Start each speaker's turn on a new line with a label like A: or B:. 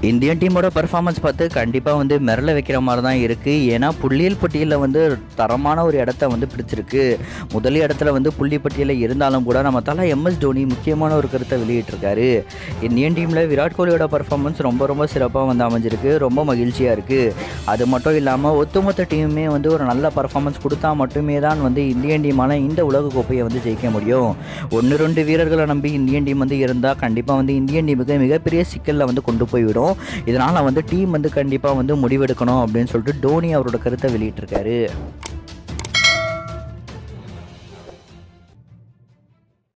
A: Indian டீமோட performance பார்த்து கண்டிப்பாக வந்து மிரள வைக்கிற மாதிரி தான் இருக்குது ஏன்னா புள்ளியல் பட்டியலில் வந்து தரமான ஒரு இடத்த வந்து பிடிச்சிருக்கு முதல் இடத்துல வந்து புள்ளி பட்டியலில் இருந்தாலும் கூட நம்ம தலை எம்எஸ் தோனி முக்கியமான ஒரு கருத்தை வெளியிட்டிருக்காரு இந்தியன் டீமில் விராட் கோலியோட பர்ஃபார்மன்ஸ் ரொம்ப ரொம்ப சிறப்பாக வந்து அமைஞ்சிருக்கு ரொம்ப மகிழ்ச்சியாக இருக்குது அது மட்டும் இல்லாமல் ஒட்டுமொத்த டீமுமே வந்து ஒரு நல்ல பர்ஃபார்மன்ஸ் கொடுத்தா மட்டுமே தான் வந்து இந்தியன் டீமால் இந்த உலக கோப்பையை வந்து ஜெயிக்க முடியும் ஒன்று ரெண்டு வீரர்களை நம்பி இந்தியன் டீம் வந்து இருந்தால் கண்டிப்பாக வந்து இந்தியன் டீமுக்கு மிகப்பெரிய சிக்கலில் வந்து கொண்டு போய்விடும் இதனால் வந்து டீம் வந்து கண்டிப்பாக வந்து முடிவெடுக்கணும் அப்படின்னு சொல்லிட்டு டோனி அவரோட கருத்தை வெளியிட்டிருக்காரு